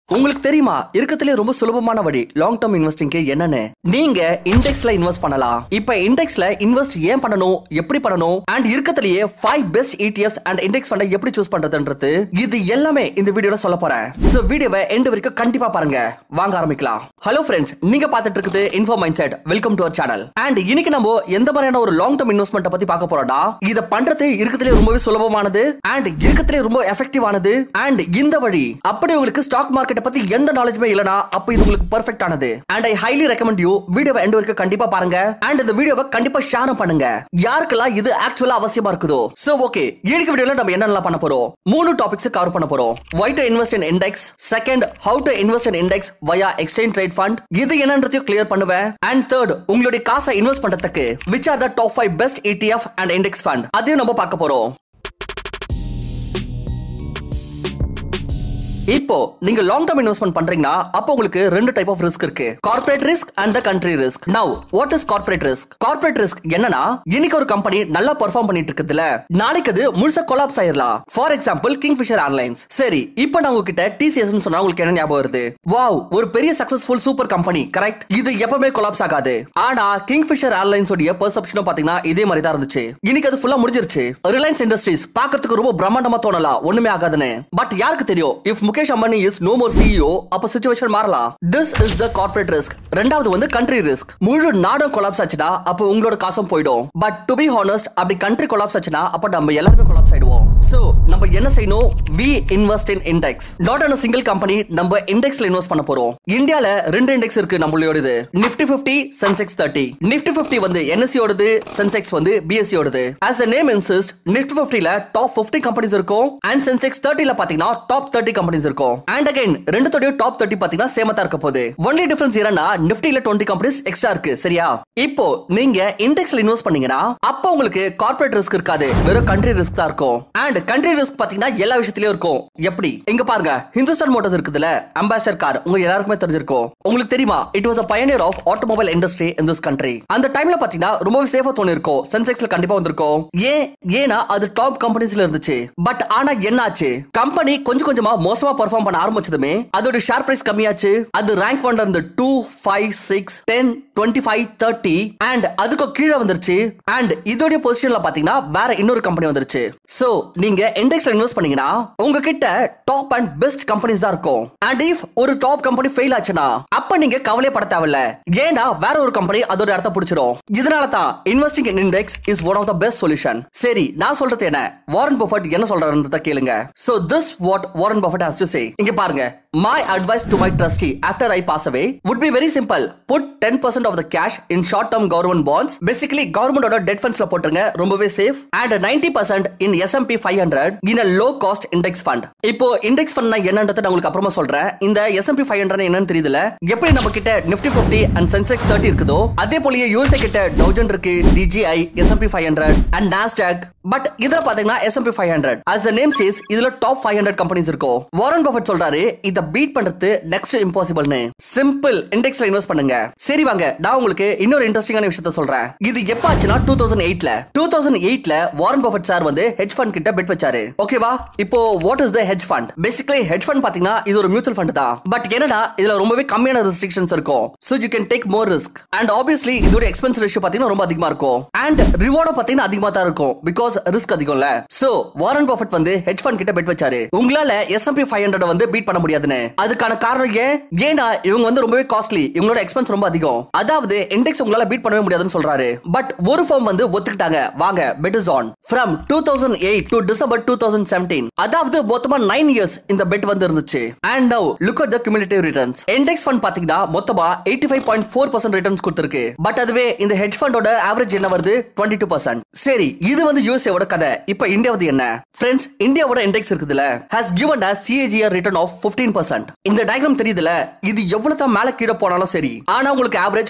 உங்களுக்கு தெரியுமா இருக்கத்திலே ரொம்ப சுலபமான வழி லாங் டர்ம் இன்வெஸ்டிங்க்கு என்னன்னு நீங்க இண்டெக்ஸ்ல இன்வெஸ்ட் பண்ணலாம் இப்ப இண்டெக்ஸ்ல இன்வெஸ்ட் ஏன் பண்ணணும் எப்படி பண்ணணும் அண்ட் இருக்கத்திலேயே five best ETFs and index ஃபண்டை எப்படி சூஸ் பண்றதுன்றது இது எல்லாமே இந்த வீடியோல சொல்ல போறேன் சோ வீடியோவை எண்ட் வரைக்கும் கண்டிப்பா பாருங்க வாங்க ஆரம்பிக்கலாம் ஹலோ ஃப்ரெண்ட்ஸ் நீங்க பார்த்துட்டு இருக்குது info mind set welcome to our channel and இன்னைக்கு நம்ம எந்த மாதிரியான ஒரு லாங் டர்ம் இன்வெஸ்ட்மெண்ட் பத்தி பார்க்க போறோம்னா இத பண்றது இருக்கத்திலே ரொம்பவே சுலபமானது அண்ட் இருக்கத்திலே ரொம்ப எஃபெக்டிவானது அண்ட் இந்த வழி அப்படி உங்களுக்கு ஸ்டாக் மார்க்கெட்டை பத்தி எந்த நாலேஜுமே இல்லனா அப்ப இது உங்களுக்கு பெர்ஃபெக்ட் ஆனது and I highly recommend you வீடியோவை எண்ட் வரைக்கும் கண்டிப்பா பாருங்க அண்ட் இந்த வீடியோவை கண்டிப்பா ஷேர் பண்ணுங்க யாருக்கெல்லாம் இது ஆக்சுவலா அவசியமா இருக்குதோ சோ ஓகே இன்னைக்கு வீடியோல நம்ம என்னெல்லாம் பண்ண போறோம் மூணு டாபிக்ஸ் கவர் பண்ண போறோம் why to invest in index second how to invest in index via exchange trade fund இது என்னன்றதையும் கிளியர் பண்ணுவேன் அண்ட் தேர்ட் உங்களுடைய காசை இன்வெஸ்ட் பண்றதுக்கு which are the top five best ETF and index fund அதையும் நம்ம பார்க்க போறோம் இப்போ நீங்க லாங் டர்ம் இன்வெஸ்ட்மெண்ட் பண்றீங்கன்னா அப்போ உங்களுக்கு ரெண்டு டைப் ஆஃப் ரிஸ்க் இருக்கு corporate risk and the country risk now what is corporate risk corporate risk என்னன்னா இன்னைக்கு ஒரு கம்பெனி நல்லா பெர்ஃபார்ம் பண்ணிட்டு இருக்குதுல நாளைக்கு அது முழுசா கொலாப்ஸ் ஆயிரலாம் for example king fisher airlines சரி இப்போ நான் உங்ககிட்ட டிசிஎஸ் சொன்னா உங்களுக்கு என்ன ஞாபகம் வருது வாவ் ஒரு பெரிய சக்சஸ்ஃபுல் சூப்பர் கம்பெனி கரெக்ட் இது எப்பவுமே கொலாப்ஸ் ஆகாது ஆனா கிங் ஃபிஷர் ஏர்லைன்ஸ் உடைய பெர்செப்ஷனும் பாத்தீங்கன்னா இதே மாதிரி தான் இருந்துச்சு இன்னைக்கு அது ஃபுல்லா முடிஞ்சிருச்சு ரிலையன்ஸ் இண்டஸ்ட்ரீஸ் பாக்கிறதுக்கு ரொம்ப பிரம்மாண்டமா தோணலாம் ஒண்ணுமே ஆகாதுன்னு பட் யாருக்கு தெரியும் if Mukesh Ambani is no more CEO அப்ப சிச்சுவேஷன் மாறலாம் this is the corporate risk ரெண்டாவது வந்து கண்ட்ரி ரிஸ்க் முழு நாடும் கொலாப்ஸ் ஆச்சுன்னா அப்ப உங்களோட காசும் போயிடும் பட் டு பி ஹானஸ்ட் அப்படி கண்ட்ரி கொலாப்ஸ் ஆச்சுன்னா அப்ப நம்ம எல்லாருமே கொலாப்ஸ் ஆயிடுவோம் சோ நம்ம என்ன செய்யணும் we invest in index not on single company நம்ம இண்டெக்ஸ்ல இன்வெஸ்ட் பண்ண போறோம் இந்தியால ரெண்டு இண்டெக்ஸ் இருக்கு நம்மளோடது நிஃப்டி 50 சென்செக்ஸ் 30 நிஃப்டி 50 வந்து NSE ஓடது சென்செக்ஸ் வந்து BSE ஓடது as a name insists Nifty 50 ல டாப் 50 கம்பெனிஸ் இருக்கும் அண்ட் சென்செக்ஸ் 30 ல பாத்தீங்கன்னா டாப் 30 கம்பெனிஸ் இருக்கும் அண்ட் அகைன் ரெண்டுத்தோட டாப் 30 பாத்தீங்கன்னா சேமா தான் இருக்க போகுது ஒன்லி டிஃபரன்ஸ் என்னன்னா நிஃப்டில 20 கம்பெனிஸ் எக்ஸ்ட்ரா இருக்கு சரியா இப்போ நீங்க இண்டெக்ஸ்ல இன்வெஸ்ட் பண்ணீங்கன்னா அப்போ உங்களுக்கு கார்ப்பரேட் ரிஸ்க் இருக்காது வெறும் கண்ட்ரி ரிஸ்க் தான் இருக்கும் அண்ட் கண்ட்ரி ரிஸ்க் பாத்தீங்கன்னா எல்லா விஷயத்திலயும் இருக்கும் எப்படி இங்க பாருங்க ஹிந்துஸ்தான் மோட்டார்ஸ் இருக்குதுல அம்பாசிடர் கார் உங்க எல்லாருக்குமே தெரிஞ்சிருக்கும் உங்களுக்கு தெரியுமா it was pioneer of automobile industry in this country அந்த டைம்ல பாத்தீங்கன்னா ரொம்பவே சேஃபா தோணி இருக்கும் சென்செக்ஸ்ல கண்டிப்பா வந்திருக்கும் ஏன் ஏன்னா அது டாப் கம்பெனிஸ்ல இருந்துச்சு பட் ஆனா என்னாச்சு கம்பெனி கொஞ்சம் கொஞ்சமா மோசமா பெர்ஃபார்ம் பண்ண ஆரம்பிச்சதுமே அதோட ஷேர் பிரைஸ் கம்மியாச்சு அது ரேங்க் ஒன்ல இருந்து two five six ten twenty five thirty and அதுக்கு கீழே வந்துருச்சு அண்ட் இதோட பொசிஷன்ல பாத்தீங்கன்னா வேற இன்னொரு கம்பெனி வந்துருச்சு சோ நீங்க இண்டெக்ஸ்ல இன்வெஸ்ட் பண்ணீங்கன்னா உங்ககிட்ட டாப் அண்ட் பெஸ்ட் கம்பெனிஸ் தான் இருக்கும் அண்ட் இஃப் ஒரு டாப் கம்பெனி ஃபெயில் ஆச்சுன்னா அப்ப நீங்க கவலைப்பட தேவையில்ல ஏன்னா வேற ஒரு கம்பெனி அதோட இடத்த பிடிச்சிரும் இதனால தான் investing in index is one of the best solution சரி நான் சொல்றது என்ன வாரன் பஃபட் என்ன சொல்றாருன்றத கேளுங்க so this what Warren Buffett has to say இங்க பாருங்க my advice to my trustee after I pass away would be very simple put ten percent of the cash in short term government bonds basically கவர்மெண்டோட debt ஃபண்ட்ஸ்ல போட்டுருங்க ரொம்பவே safe and ninety percent in S and P five hundred in a low cost index fund இப்போ index fund என்னன்றதை நான் உங்களுக்கு அப்புறமா சொல்றேன் இந்த எஸ்எம்பி ஃபைவ் ஹண்ட்ரட் என்னன்னு தெரியல எப்படி நம்ம கிட்ட Nifty fifty and Sensex thirty இருக்குதோ அதே போலயே யூஎஸ்ஏ கிட்ட டவுஜன் இருக்கு DJI S&P five hundred and Nasdaq but இதுல பாத்தீங்கன்னா S&P five hundred as the name says இதுல டாப் ஃபைவ் ஹண்ட்ரட் கம்பெனிஸ் இருக்கும் வாரன் பஃபட் சொல்றாரு இத பீட் பண்றது நெக்ஸ்ட் இம்பாசிபிள்னு சிம்பிள் இண்டெக்ஸ்ல இன்வெஸ்ட் பண்ணுங்க சரி வாங்க நான் உங்களுக்கு இன்னொரு இன்ட்ரெஸ்டிங்கான விஷயத்த சொல்றேன் இது எப்ப ஆச்சுன்னா டூ தௌசண்ட் எயிட்ல டூ தௌசண்ட் எயிட்ல வாரன் பஃபட் சார் வந்து ஹெட் ஃபண்ட் கிட்ட பெட் வச்சாரு ஓகேவா இப்போ what is the hedge fund basically hedge fund பாத்தீங்கன்னா இது ஒரு மியூச்சுவல் ஃபண்ட் தான் பட் என்னடா இதுல ரொம்பவே கம்மியான ரெஸ்ட்ரிக்ஷன்ஸ் இருக்கும் so you can take more risk and obviously இதோட எக்ஸ்பென்ஸ் ரேஷியோ பாத்தீங்கன்னா ரொம்ப அதிகமா இருக்கும் அண்ட் ரிவார்டும் பாத்தீங்கன்னா அதிகமா தான் இருக்கும் பிகாஸ் ரிஸ்க் அதிகம்ல சோ வாரன் பஃபட் வந்து ஹெட் ஃபண்ட் கிட்ட பெட் வச்சாரு உங்களால எஸ்எம்பி ஃபைவ் ஹண்ட்ரட் வந்து பீட் பண்ண முடியாதுன்னு அதுக்கான காரணம் ஏன் ஏன்னா இவங்க வந்து ரொம்பவே காஸ்ட்லி இவங்களோட எக்ஸ்பென்ஸ் ரொம்ப அதிகம் அதாவது இண்டெக்ஸ் உங்களால பீட் பண்ணவே முடியாதுன்னு சொல்றாரு பட் ஒரு ஃபார்ம் வந்து ஒத்துக்கிட்டாங்க வாங்க bet is on from two thousand eight to December two thousand seventeen அதாவது மொத்தமா நைன் இயர்ஸ் இந்த பெட் வந்து இருந்துச்சு and now look at the cumulative returns index fund பாத்தீங்கன்னா மொத்தமா eighty five point four percent returns கொடுத்திருக்கு பட் அதுவே இந்த ஹெட் ஃபண்டோட ஆவரேஜ் என்ன வருது டுவெண்ட்டி டூ பர்சன்ட் சரி இது வந்து யூஎஸ்ஏவோட கதை இப்ப இந்தியாவது என்ன ஃப்ரெண்ட்ஸ் இந்தியாவோட இண்டெக்ஸ் இருக்குதுல has given a CAGR return of 15% இந்த டயக்ராம் தெரியுதுல இது எவ்வளவு தான் மேல கீழே போனாலும் சரி ஆனா உங்களுக்கு ஆவரேஜ்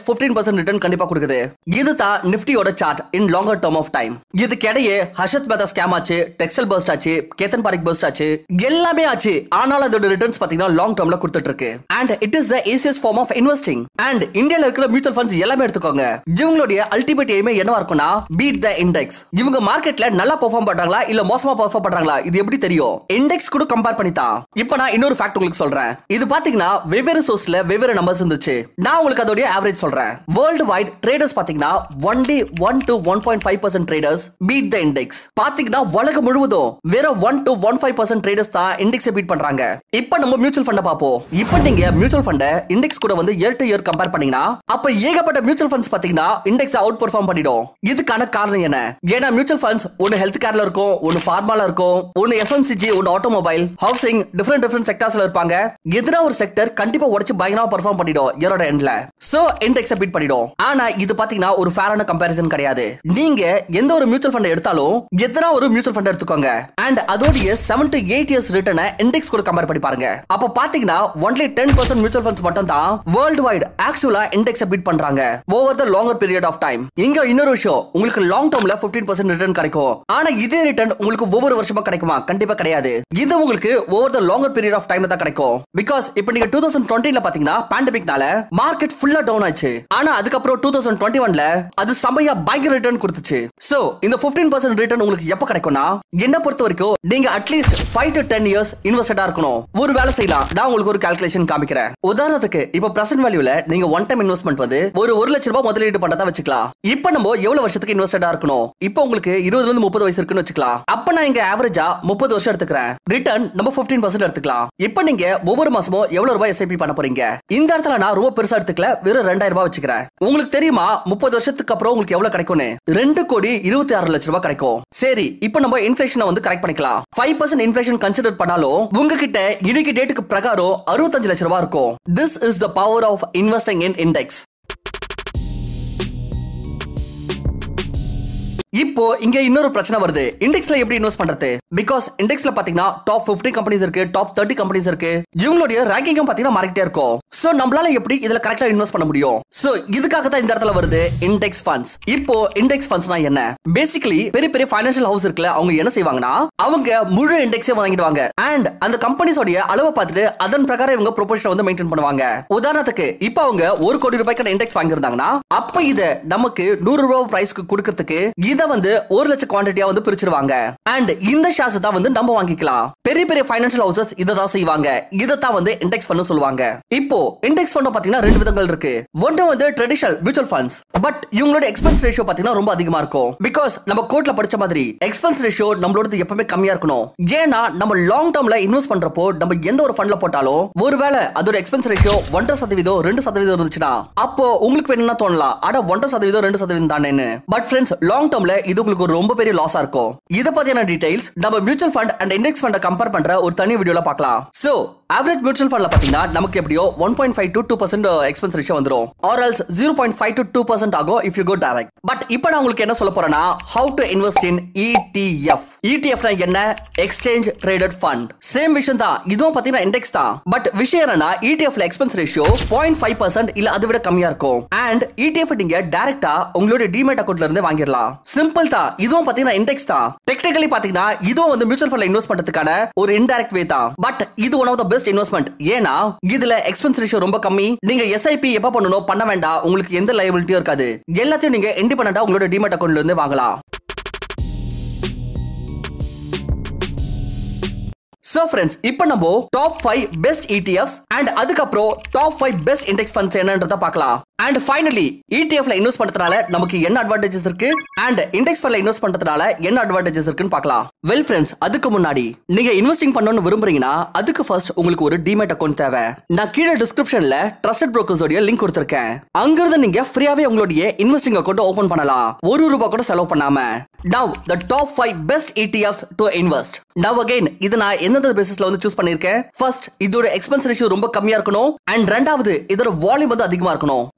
பிப்டீன் பர்சன்ட் ரிட்டர்ன் கண்டிப்பா கொடுக்குது இதுதான் நிப்டியோட chart in longer term of time இதுக்கிடையே ஹர்ஷத் மேதா ஸ்கேம் ஆச்சு டெக்ஸ்டைல் பர்ஸ்ட் ஆச்சு கேத்தன் பாரிக் பர்ஸ்ட் ஆச்சு எல்லாமே ஆச்சு ஆனாலும் அதோட ரிட்டர்ன்ஸ் பாத்தீங்கன்னா லாங் டேர்ம்ல கொடுத்துட்டு இருக்கு and it is the easiest form of investing and இந்தியால இருக்கிற மியூச்சுவல் ஃபண்ட்ஸ் எல்லாமே எடுத்துக்கோங்க இவங்களுடைய அல்டிமேட் எய்மே என்னவா இருக்கும்னா பீட் த இண்டெக்ஸ் இவங்க மார்க்கெட்ல நல்லா பெர்ஃபார்ம் பண்றாங்களா இல்ல மோசமா பெர்ஃபார்ம் பண்றாங்களா இது எப்படி தெரியும் இண்டெக்ஸ் கூட கம்பேர் பண்ணி தான் இப்போ நான் இன்னொரு ஃபேக்ட் உங்களுக்கு சொல்றேன் இது பாத்தீங்கன்னா வெவ்வேறு சோர்ஸ்ல வெவ்வேறு நம்பர்ஸ் இருந்துச்சு நான் உங்களுக்கு அதோட ஆவரேஜ் சொல்றேன் வேர்ல்டு வைட் ட்ரேடர்ஸ் பாத்தீங்கன்னா only one to one point five percent traders beat the index பாத்தீங்கன்னா உலகம் முழுவதும் வெறும் one to one five percent traders தான் இண்டெக்ஸை பீட் பண்றாங்க இப்போ நம்ம மியூச்சுவல் ஃபண்டை பார்ப்போம் இப்போ நீங்க மியூச்சுவல் ஃபண்டை இண்டெக்ஸ் கூட வந்து இயர் டு இயர் கம்பேர் பண்ணீங்கன்னா அப்ப ஏகப்பட்ட மியூச்சுவல் ஃபண்ட்ஸ் பாத்தீங்கன்னா இண்டெக்ஸ் அவுட் பெர்ஃபார்ம் பண்ணிடும் இதுக்கான காரணம் என்ன ஏன்னா மியூச்சுவல் ஃபண்ட்ஸ் ஒன்னு ஹெல்த் கேர்ல இருக்கும் ஒன்னு ஃபார்மால இருக்கும் ஒன்னு எஃப்எம்சிஜி ஒன்னு ஆட்டோமொபைல் ஹவுசிங் டிஃபரெண்ட் டிஃபரெண்ட் செக்டர்ஸ்ல இருப்பாங்க எதிரா ஒரு செக்டர் கண்டிப்பா உடைச்சு பயங்கரமா பெர்ஃபார்ம் பண்ணிடும் இயரோட எண்ட்ல சோ இண்டெக்ஸை பீட் பண்ணிடும் ஆனா இது பாத்தீங்கன்னா ஒரு ஃபேரான கம்பேரிசன் கிடையாது நீங்க எந்த ஒரு மியூச்சுவல் ஃபண்ட் எடுத்தாலும் எத்தனை ஒரு மியூச்சுவல் ஃபண்ட் எடுத்துக்கோங்க அண்ட் அதோடைய செவன் டு எயிட் இயர்ஸ் ரிட்டர்னை இண்டெக்ஸ் கூட கம்பேர் பண்ணி பாருங்க அப்ப பாத்தீங்கன்னா only ten percent mutual funds மட்டும் தான் வேர்ல்டு வைட் ஆக்சுவலா இண்டெக்ஸை பீட் பண்றாங்க over the longer period of time இங்க இன்னொரு விஷயம் உங்களுக்கு லாங் டேர்ம்ல 15% பர்சன்ட் ரிட்டர்ன் கிடைக்கும் ஆனா இதே ரிட்டர்ன் உங்களுக்கு ஒவ்வொரு வருஷமா கிடைக்குமா கண்டிப்பா கிடையாது இது உங்களுக்கு over the longer period of டைம்ல தான் கிடைக்கும் பிகாஸ் இப்போ நீங்க டூ தௌசண்ட் டுவெண்ட்டில பாத்தீங்கன்னா பேண்டமிக்னால மார்க்கெட் ஃபுல்லா டவுன் ஆச்சு ஆனா அதுக்கப்புறம் டூ தௌசண்ட் டுவெண்ட்டி ஒன்ல அது செமையா பயங்கர ரிட்டர்ன் கொடுத்துச்சு சோ இந்த 15% பர்சன்ட் ரிட்டர்ன் உங்களுக்கு எப்ப கிடைக்கும்னா என்ன பொறுத்த வரைக்கும் நீங்க at least five to ten years இன்வெஸ்டடா இருக்கணும் ஒரு வேலை செய்யலாம் நான் உங்களுக்கு ஒரு கால்குலேஷன் காமிக்கிறேன் உதாரணத்துக்கு இப்போ பிரசன்ட் வேல்யூல நீங்க ஒன் டைம் இன்வெஸ்ட்மெண்ட் வந்து ஒரு ஒரு லட்ச ரூபாய் முதலீடு பண்றதா வச்சுக்கலாம் இப்போ நம்ம எவ்வளவு வருஷத்துக்கு இன்வெஸ்டடா இருக்கணும் இப்போ உங்களுக்கு இருபதுல இருந்து முப்பது வயசு இருக்குன்னு வச்சுக்கலாம் அப்ப நான் இங்க ஆவரேஜா முப்பது வருஷம் எடுத்துக்கிறேன் ரிட்டர்ன் நம்ம 15% பர்சன்ட் எடுத்துக்கலாம் இப்போ நீங்க ஒவ்வொரு மாசமும் எவ்வளவு ரூபாய் எஸ்ஐபி பண்ண போறீங்க இந்த இடத்துல நான் ரொம்ப பெருசா எடுத்துக்கல வெறும் ரெண்டாயிரம் ரூபாய் வச்சுக்கிறேன் உங்களுக்கு தெரியுமா முப்பது வருஷத்துக்கு அப்புறம் உங்களுக்கு எவ்வளவு கிடைக்கும்னு ரெண்டு கோடி இருபத்தி ஆறு லட்சம் ரூபாய் கிடைக்கும் சரி இப்போ நம்ம இன்ஃபிளேஷனை வந்து கரெக்ட் பண்ணிக்கலாம் ஃபைவ் பர்சன்ட் இன்ஃபிளேஷன் கன்சிடர் பண்ணாலும் உங்ககிட்ட இன்னைக்கு டேட்டுக்கு பிரகாரம் அறுபத்தஞ்சு லட்சம் ரூபாய் இருக்கும் this is the power of investing in index இப்போ இங்க இன்னொரு பிரச்சனை வருது இண்டெக்ஸ்ல எப்படி இன்வெஸ்ட் பண்றது பிகாஸ் இண்டெக்ஸ்ல பாத்தீங்கன்னா டாப் 50 கம்பெனிஸ் இருக்கு டாப் 30 கம்பெனிஸ் இருக்கு இவங்களுடைய ரேங்கிங்கும் பாத்தீங்கன்னா மாறிக்கிட்டே இருக்கும் சோ நம்மளால எப்படி இதுல கரெக்டா இன்வெஸ்ட் பண்ண முடியும் சோ இதுக்காக தான் இந்த இடத்துல வருது இண்டெக்ஸ் ஃபண்ட்ஸ் இப்போ இண்டெக்ஸ் ஃபண்ட்ஸ்னா என்ன பேசிக்கலி பெரிய பெரிய ஃபைனான்சியல் ஹவுஸ் இருக்குல்ல அவங்க என்ன செய்வாங்கன்னா அவங்க முழு இண்டெக்ஸே வாங்கிடுவாங்க அண்ட் அந்த கம்பெனிஸோடைய அளவை பார்த்துட்டு அதன் பிரகாரம் இவங்க ப்ரொபோஷனை வந்து மெயின்டைன் பண்ணுவாங்க உதாரணத்துக்கு இப்போ அவங்க ஒரு கோடி ரூபாய்க்கான இண்டெக்ஸ் வாங்கியிருந்தாங்கன்னா அப்ப இத நமக்கு நூறு ரூபாய் பிரைஸ்க்கு கொடுக்கறதுக்கு இத வந்து ஒரு லட்சம் குவான்டிட்டியா வந்து பிரிச்சிருவாங்க அண்ட் இந்த ஷேர்ஸ் தான் வந்து நம்ம வாங்கிக்கலாம் பெரிய பெரிய ஃபைனான்சியல் ஹவுசஸ் இதை தான் செய்வாங்க இதை தான் வந்து இண்டெக்ஸ் ஃபண்ட் சொல்லுவாங்க இப்போ இண்டெக்ஸ் ஃபண்ட் பாத்தீங்கன்னா ரெண்டு விதங்கள் இருக்கு ஒன்று வந்து ட்ரெடிஷனல் மியூச்சுவல் ஃபண்ட்ஸ் பட் இவங்களோட எக்ஸ்பென்ஸ் ரேஷியோ பாத்தீங்கன்னா ரொம்ப அதிகமா இருக்கும் பிகாஸ் நம்ம கோர்ட்ல படிச்ச மாதிரி எக்ஸ்பென்ஸ் ரேஷியோ நம்மளோடது எப்பவுமே கம்மியா இருக்கணும் ஏன்னா நம்ம லாங் டேர்ம்ல இன்வெஸ்ட் பண்றப்போ நம்ம எந்த ஒரு ஃபண்ட்ல போட்டாலும் ஒருவேளை அதோட எக்ஸ்பென்ஸ் ரேஷியோ ஒன்றரை சதவீதம் ரெண்டு சதவீதம் இருந்துச்சுன்னா அப்போ உங்களுக்கு வேணும்னா தோணலாம் அட ஒன்றரை சதவீதம் ரெண்டு சதவீதம் தானேன்னு பட் ஃப்ரெண்ட்ஸ் லாங் டேர்ம்ல இது உங்களுக்கு ஒரு ரொம்ப பெரிய லாஸா இருக்கும் இத பத்தியான டீடைல்ஸ் நம்ம மியூச்சுவல் ஃபண்ட் அண்ட் இண்டெக்ஸ் ஃபண்டை கம்பேர் பண்ற ஒரு தனி வீடியோல பார்க்கலாம் சோ ஆவரேஜ் மியூச்சுவல் ஃபண்ட்ல பாத்தீங்கன்னா நமக்கு எப்படியோ one point five to two percent expense ratio வந்துரும் or else zero point five to two percent ஆகும் if you go direct but இப்போ நான் உங்களுக்கு என்ன சொல்ல போறேன்னா how to invest in ETF இடிஎஃப்னா என்ன எக்ஸ்சேஞ்ச் ட்ரேடட் ஃபண்ட் சேம் விஷயம் தான் இதுவும் பாத்தீங்கன்னா இண்டெக்ஸ் தான் பட் விஷயம் என்னன்னா இடிஎஃப்ல expense ratio point five percent இல்ல அதை விட கம்மியா இருக்கும் அண்ட் இடிஎஃப் நீங்க டைரக்டா உங்களுடைய டிமேட் அக்கௌண்ட்ல இருந்து வாங்கிடலாம் சிம்பிள் தான் இதுவும் பாத்தீங்கன்னா இண்டெக்ஸ் தான் டெக்னிக்கலி பாத்தீங்கன்னா இதுவும் வந்து மியூச்சுவல் ஃபண்ட்ல இன்வெஸ்ட் பண்றதுக்கான ஒரு இன்டைரக்ட் வே தான் பட் இது one of the best investment ஏன்னா இதுல எக்ஸ்பென்ஸ் ரேஷியோ ரொம்ப கம்மி நீங்க எஸ்ஐபி எப்ப பண்ணணும் பண்ண வேண்டாம் உங்களுக்கு எந்த லைபிலிட்டியும் இருக்காது எல்லாத்தையும் நீங்க இண்டிபெண்டா உங்களோட டிமேட் அக்கௌண்ட்ல இருந்து வாங்கலாம் சோ ஃப்ரெண்ட்ஸ் இப்போ நம்ம top five best ETFs and அதுக்கப்புறம் top five best index funds என்னன்றத பார்க்கலாம் அண்ட் ஃபைனலி இடிஎஃப்ல இன்வெஸ்ட் பண்றதுனால நமக்கு என்ன அட்வான்டேஜஸ் இருக்கு அண்ட் இண்டெக்ஸ் ஃபண்ட்ல இன்வெஸ்ட் பண்றதுனால என்ன அட்வான்டேஜஸ் இருக்குன்னு பார்க்கலாம் வெல் ஃப்ரெண்ட்ஸ் அதுக்கு முன்னாடி நீங்க இன்வெஸ்டிங் பண்ணணும்னு விரும்புறீங்கன்னா அதுக்கு ஃபர்ஸ்ட் உங்களுக்கு ஒரு டிமேட் அக்கௌண்ட் தேவை நான் கீழே டிஸ்கிரிப்ஷன்ல ட்ரஸ்டட் புரோக்கர்ஸோட லிங்க் கொடுத்துருக்கேன் அங்கிருந்து நீங்க ஃப்ரீயாவே உங்களுடைய இன்வெஸ்டிங் அக்கௌண்ட் ஓபன் பண்ணலாம் ஒரு ரூபாய் கூட செலவு பண்ணாம now the top five best ETFs to invest now again இது நான் எந்தெந்த பேசிஸ்ல வந்து சூஸ் பண்ணிருக்கேன் ஃபர்ஸ்ட் இதோட எக்ஸ்பென்ஸ் ரேஷியோ ரொம்ப கம்மியா இருக்கணும் அண்ட் ரெண்டாவது இதோட வால்யூம் வந்து அதிகமா இருக்கணும்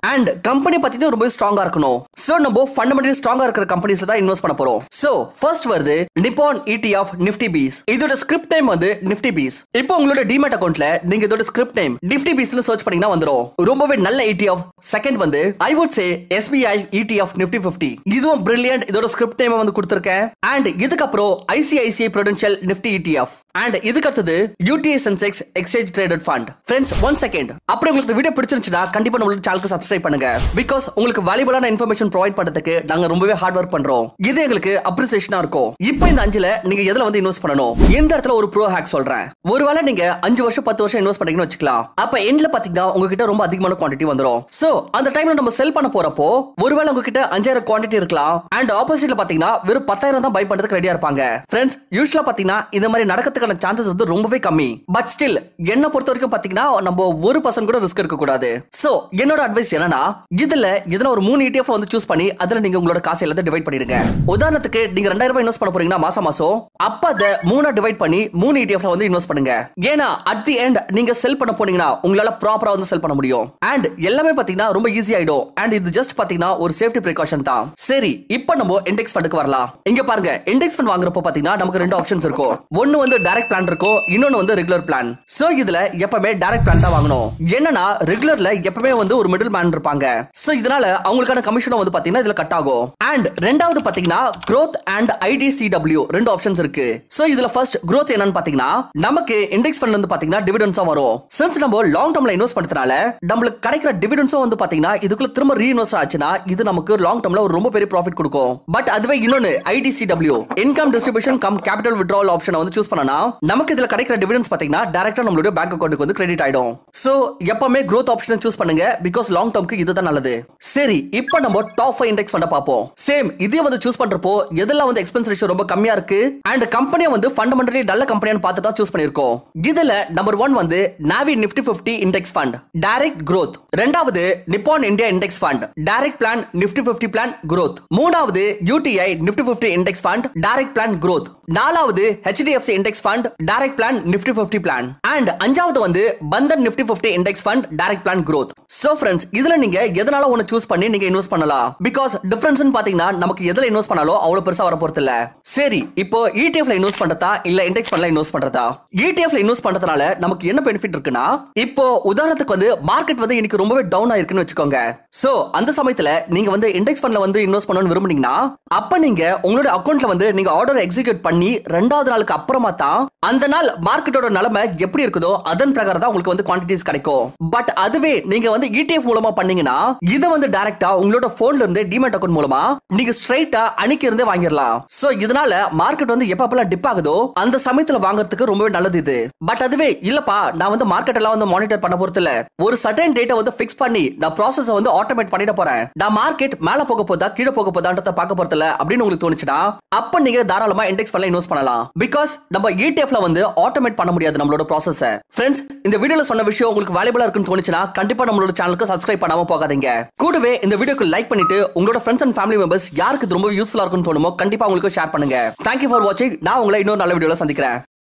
அண்ட் கம்பெனி பார்த்தீங்கன்னா ரொம்ப ஸ்ட்ராங்கா இருக்கணும் சோ நம்ம ஃபண்டமெண்டலி ஸ்ட்ராங்கா இருக்கிற கம்பெனிஸ்ல தான் இன்வெஸ்ட் பண்ண போறோம் சோ ஃபர்ஸ்ட் வருது நிப்பான் ETF நிஃப்டி பீஸ் இதோட ஸ்கிரிப்ட் நேம் வந்து நிஃப்டி பீஸ் இப்போ உங்களோட டிமேட் அக்கவுண்ட்ல நீங்க இதோட ஸ்கிரிப்ட் நேம் நிஃப்டி பீஸ்ல சர்ச் பண்ணீங்கன்னா வந்துரும் ரொம்பவே நல்ல ETF செகண்ட் வந்து I would say SBI ETF Nifty 50 இதுவும் பிரில்லியன்ட் இதோட ஸ்கிரிப்ட் நேம் வந்து கொடுத்திருக்கேன் அண்ட் இதுக்கப்புறம் ICICI Prudential Nifty ETF and இதுக்கு அடுத்தது UTI Sensex exchange traded fund friends one second அப்படி உங்களுக்கு வீடியோ பிடிச்சிருந்துச்சுன்னா கண்டிப்பா நம்மளுக்கு சேனலுக்கு சப்ஸ்கிரைப் பண்ணுங்க பிகாஸ் உங்களுக்கு வேல்யூபிளான இன்ஃபர்மேஷன் ப்ரொவைட் பண்றதுக்கு நாங்க ரொம்பவே ஹார்ட் ஒர்க் பண்றோம் இது எங்களுக்கு அப்ரிசியேஷனா இருக்கும் இப்போ இந்த அஞ்சுல நீங்க எதுல வந்து இன்வெஸ்ட் பண்ணணும் இந்த இடத்துல ஒரு ப்ரோ ஹேக் சொல்றேன் ஒருவேளை நீங்க அஞ்சு வருஷம் பத்து வருஷம் இன்வெஸ்ட் பண்ணீங்கன்னு வச்சுக்கலாம் அப்ப எண்ட்ல பாத்தீங்கன்னா உங்ககிட்ட ரொம்ப அதிகமான குவாண்டிட்டி வந்துரும் சோ அந்த டைம்ல நம்ம செல் பண்ண போறப்போ ஒருவேளை உங்ககிட்ட அஞ்சாயிரம் குவாண்டிட்டி இருக்கலாம் அண்ட் ஆப்போசிட்ல பாத்தீங்கன்னா வெறும் பத்தாயிரம் தான் பை பண்றதுக்கு ரெடியா இருப்பாங்க ஃப்ரெண்ட்ஸ் யூஸ்வலா பாத்தீங்கன்னா இந்த மாதிரி நடக்கிறதுக்கான சான்சஸ் வந்து ரொம்பவே கம்மி பட் ஸ்டில் என்ன பொறுத்த வரைக்கும் பாத்தீங்கன்னா நம்ம ஒரு பர்சன்ட் கூட ரிஸ்க் எடுக்க கூடாது சோ என்னோட அட்வைஸ் என்னன்னா இதுல இதுல ஒரு மூணு ETF வந்து சூஸ் பண்ணி அதுல நீங்க உங்களோட காசை எல்லாத்தையும் டிவைட் பண்ணிடுங்க உதாரணத்துக்கு நீங்க ரெண்டாயிரம் ரூபாய் இன்வெஸ்ட் பண்ண போறீங்கன்னா மாசம் மாசம் அப்ப அதை மூணா டிவைட் பண்ணி மூணு ETF ல வந்து இன்வெஸ்ட் பண்ணுங்க ஏன்னா அட் தி எண்ட் நீங்க செல் பண்ண போனீங்கன்னா உங்களால ப்ராப்பரா வந்து செல் பண்ண முடியும் அண்ட் எல்லாமே பாத்தீங்கன்னா ரொம்ப ஈஸி ஆயிடும் அண்ட் இது ஜஸ்ட் பாத்தீங்கன்னா ஒரு சேஃப்டி பிரிகாஷன் தான் சரி இப்போ நம்ம இண்டெக்ஸ் ஃபண்டுக்கு வரலாம் இங்க பாருங்க இண்டெக்ஸ் ஃபண்ட் வாங்குறப்போ பாத்தீங்கன்னா நமக்கு ரெண்டு ஆப்ஷன்ஸ் இருக்கும் ஒன்னு வந்து டைரக்ட் பிளான் இருக்கும் இன்னொன்னு வந்து ரெகுலர் பிளான் சோ இதுல எப்பவுமே டைரக்ட் பிளான் தான் வாங்கணும் என்னன்னா ரெகுலர்ல எப்பவுமே வந்து ஒரு மிடில் மேன் இருப்பாங்க சோ இதனால அவங்களுக்கான கமிஷனும் வந்து பாத்தீங்கன்னா இதுல கட் ஆகும் அண்ட் ரெண்டாவது பாத்தீங்கன்னா growth அண்ட் ஐடிசிடபிள்யூ ரெண்டு ஆப்ஷன்ஸ் இருக்கு சோ இதுல ஃபர்ஸ்ட் growth என்னன்னு பாத்தீங்கன்னா நமக்கு இண்டெக்ஸ் ஃபண்ட் வந்து பாத்தீங்கன்னா டிவிடன்ஸா வரும் சின்ஸ் நம்ம லாங் டர்ம்ல இன்வெஸ்ட் பண்றதுனால நம்மளுக்கு கிடைக்கிற டிவிடன்ஸும் வந்து பாத்தீங்கன்னா இதுக்குள்ள திரும்ப ரீஇன்வெஸ்ட் ஆச்சுன்னா இது நமக்கு லாங் டர்ம்ல ஒரு ரொம்ப பெரிய ப்ராஃபிட் கொடுக்கும் பட் அதுவே இன்னொன்னு IDCW income distribution cum capital withdrawal ஆப்ஷனை வந்து சூஸ் பண்ணனா நமக்கு இதுல கிடைக்கிற டிவிடன்ஸ் பாத்தீங்கன்னா டைரக்டா நம்மளுடைய பேங்க் அக்கௌண்ட்டுக்கு வந்து கிரெடிட் ஆயிடும் சோ எப்பவுமே growth ஆப்ஷனை சூஸ் பண்ணுங்க பிகாஸ் லாங் டர்ம்க்கு இதுதான் நல்லது சரி இப்போ நம்ம டாப் ஃபைவ் இண்டெக்ஸ் ஃபண்ட பார்ப்போம் சேம் இதே வந்து சூஸ் பண்றப்போ எதெல்லாம் வந்து எக்ஸ்பென்ஸ் ரேஷியோ ரொம்ப கம்மியா இருக்கு அண்ட் கம்பெனியை வந்து ஃபண்டமெண்டலி நல்ல கம்பெனியான்னு பார்த்து தான் சூஸ் பண்ணிருக்கோம் இதுல நம்பர் ஒன் வந்து Navi Nifty 50 index fund direct growth ரெண்டாவது Nippon India index fund direct plan Nifty 50 plan growth மூணாவது UTI Nifty 50 index fund direct plan growth நாலாவது HDFC index fund direct plan Nifty 50 plan and அஞ்சாவது வந்து Bandhan Nifty 50 index fund direct plan growth so friends இதுல நீங்க எதனால ஒன்னு choose பண்ணி நீங்க இன்வெஸ்ட் பண்ணலாம் பிகாஸ் டிஃபரன்ஸ் பாத்தீங்கன்னா நமக்கு எதுல இன்வெஸ்ட் பண்ணாலும் அவ்வளவு பெருசா வர போறது இல்ல சரி இப்போ ETF ல இன்வெஸ்ட் பண்றதா இல்ல இண்டெக்ஸ் ஃபண்ட்ல இன்வெஸ்ட் பண்றதா ETF ல இன்வெஸ்ட் பண்றதுனால நமக்கு என்ன பெனிஃபிட் இருக்குன்னா இப்போ உதாரணத்துக்கு வந்து மார்க்கெட் வந்து இன்னைக்கு ரொம்பவே டவுன் ஆயிருக்குன்னு வச்சுக்கோங்க சோ அந்த சமயத்துல நீங்க வந்து இண்டெக்ஸ் ஃபண்ட்ல வந்து இன்வெஸ்ட் பண்ணணும்னு விரும்புனீங்கன்னா அப்ப நீங்க உங்களோட அக்கவுண்ட்ல வந்து நீங்க ஆர்டர் எக்ஸிக்யூட் பண்ணி ரெண்டாவது நாளுக்கு அப்புறமா தான் அந்த நாள் மார்க்கெட்டோட நிலைமை எப்படி இருக்குதோ அதன் பிரகாரம் தான் உங்களுக்கு வந்து குவான்டிட்டிஸ் கிடைக்கும் பட் அதுவே நீங்க வந்து ETF மூலமா பண்ணீங்கன்னா இதை வந்து டைரக்டா உங்களோட போன்ல இருந்து டிமேட் அக்கவுண்ட் மூலமா நீங்க ஸ்ட்ரைட்டா அன்னைக்கு இருந்தே வாங்கிடலாம் சோ இதனால மார்க்கெட் வந்து எப்பப்பெல்லாம் டிப் ஆகுதோ அந்த சமயத்துல வாங்குறதுக்கு ரொம்பவே நல்லது இது பட் அதுவே இல்லப்பா நான் வந்து மார்க்கெட் எல்லாம் வந்து மானிட்டர் பண்ண போறது இல்ல ஒரு சர்டன் டேட்டை வந்து ஃபிக்ஸ் பண்ணி நான் ப்ராசஸ் வந்து ஆட்டோமேட் பண்ணிட போறேன் நான் மார்க்கெட் மேல போக போதா கீழே போக போதான்றத பார்க்க போறது இல்ல அப்படின்னு உங்களுக்கு தோணுச்சுன்னா அப்ப நீங்க தாராளமா இண்டெக்ஸ் ஃபண்ட்ல இன்வெஸ்ட் பண்ணலாம் பிகாஸ் நம்ம ETF ல வந்து ஆட்டோமேட் பண்ண முடியாது நம்மளோட ப்ராசஸ் ஃப்ரெண்ட்ஸ் இந்த வீடியோல சொன்ன விஷயம் உங்களுக்கு வேல்யூபிளா இருக்குன்னு தோணுச்சுன்னா கண்டிப்பா நம்மளோட சேனலுக்கு சப்ஸ்கிரைப் பண்ணாம போகாதீங்க கூடவே இந்த வீடியோக்கு லைக் பண்ணிட்டு உங்களோட ஃப்ரெண்ட்ஸ் அண்ட் ஃபேமிலி மெம்பர்ஸ் யாருக்கு இது ரொம்ப யூஸ்ஃபுல்லா இருக்குன்னு தோணுமோ கண்டிப்பா உங்களுக்கு ஷேர் பண்ணுங்க தேங்க்யூ ஃபார் வாட்சிங் நான் உங்களை இன்னொரு நல்ல வீடியோல சந்திக்கிறேன்